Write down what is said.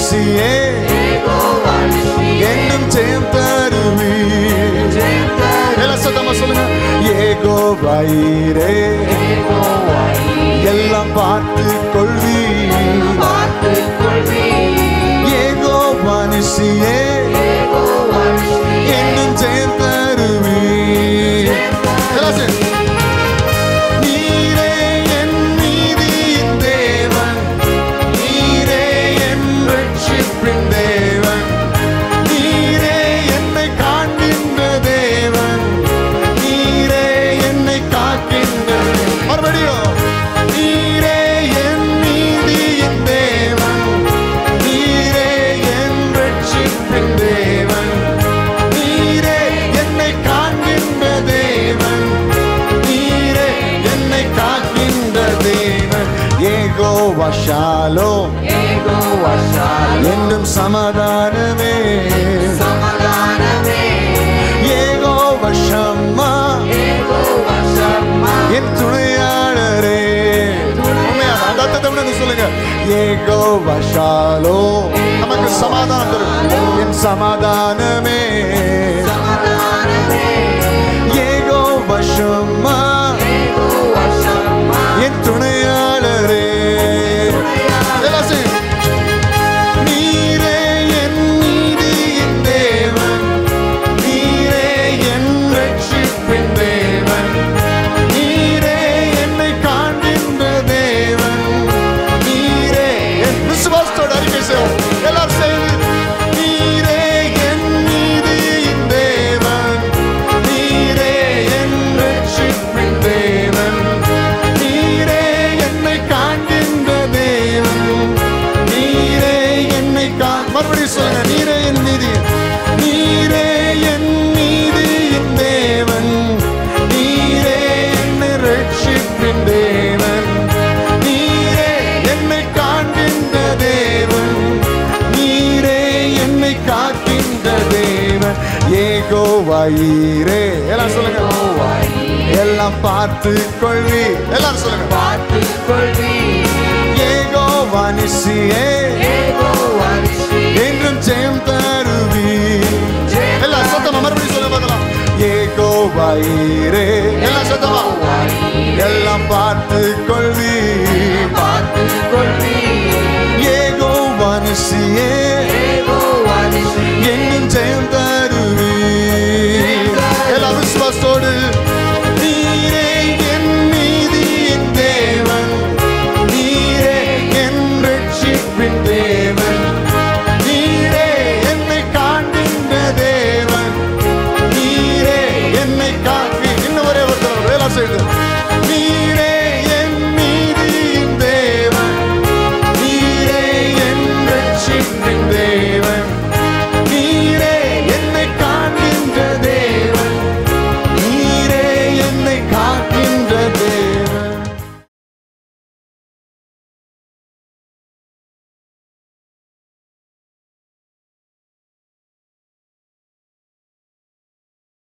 நிசியே என்னும் ஜெயம் தருவி எல்லாம் சத்தமா சொல்லுங்க ஏகோ வயிறே எல்லாம் பார்த்து கொள்வி ஏகோ மனுஷியே என்னும் ஜெயம் தருவி எல்லாம் சேர்ந்து. நீரே என் நீதியின் தேவன் நீரே என் ரட்சிப்பின் தேவன் நீரே என்னை காண்கின்ற தேவன் நீரே என்னை காக்கின்ற மறுபடியும் நீரே என் நீதியின் தேவன் நீரே என் ரட்சிப்பின் தேவன் நீரே என்னை காண்கின்ற தேவன் நீரே என்னை காக்கின்ற தேவன் ஏகோ வஷாலோ என்றும் சமாதானமே ஏகோ வஷம்மா என் துணையாளரே உண்மையா அந்த அர்த்தத்தை விட நீ சொல்லுங்க ஏகோ வஷாலோ நமக்கு சமாதானம் தரும் என் சமாதானமே ஏகோ வஷம்மா என் துணையாளரே எல்லாம் செய்யுங்க. நீரே என் நீதியின் தேவன் நீரே என் ரட்சிப்பின் தேவன் நீரே என்னை காண்கின்ற தேவன் நீரே என் விசுவாசத்தோட அறிக்கை செய்வோம் எல்லாரும் செய்து நீரே என் நீதியின் தேவன் நீரே என் ரட்சிப்பின் தேவன் நீரே என்னை காண்கின்ற தேவன் நீரே என்னை கா மறுபடியும் சொல்லுங்க நீரே என் நீதி நீரே என் நீதியின் தேவன் நீரே என்னை ரட்சிப்பின் தேவன் நீரே என்னை காண்கின்ற தேவன் நீரே என்னை காக்கின்ற தேவன் ஏகோ வயிறே எல்லாம் சொல்லுங்க எல்லாம் பார்த்து கொள்வி எல்லாரும் சொல்லுங்க ஏகோ வனிசியே என்றும் ஜெயம் தருவி எல்லாம் சத்தமா மறுபடியும் சொல்ல பார்க்கலாம் ஏகோ வயிறே எல்லாம் சத்தமா எல்லாம் பார்த்து கொள்வி ஏகோ வனிசியே என்னும் ஜெயம் தருவி எல்லா விசுவாசத்தோடு நீரே என் நீதியின் தேவன் நீரே என் ரட்சிப்பின் தேவன் நீரே என்னை காண்கின்ற தேவன் நீரே என்னை காக்கி இன்னும் ஒரே ஒரு தடவை வேலை செய்து நீரே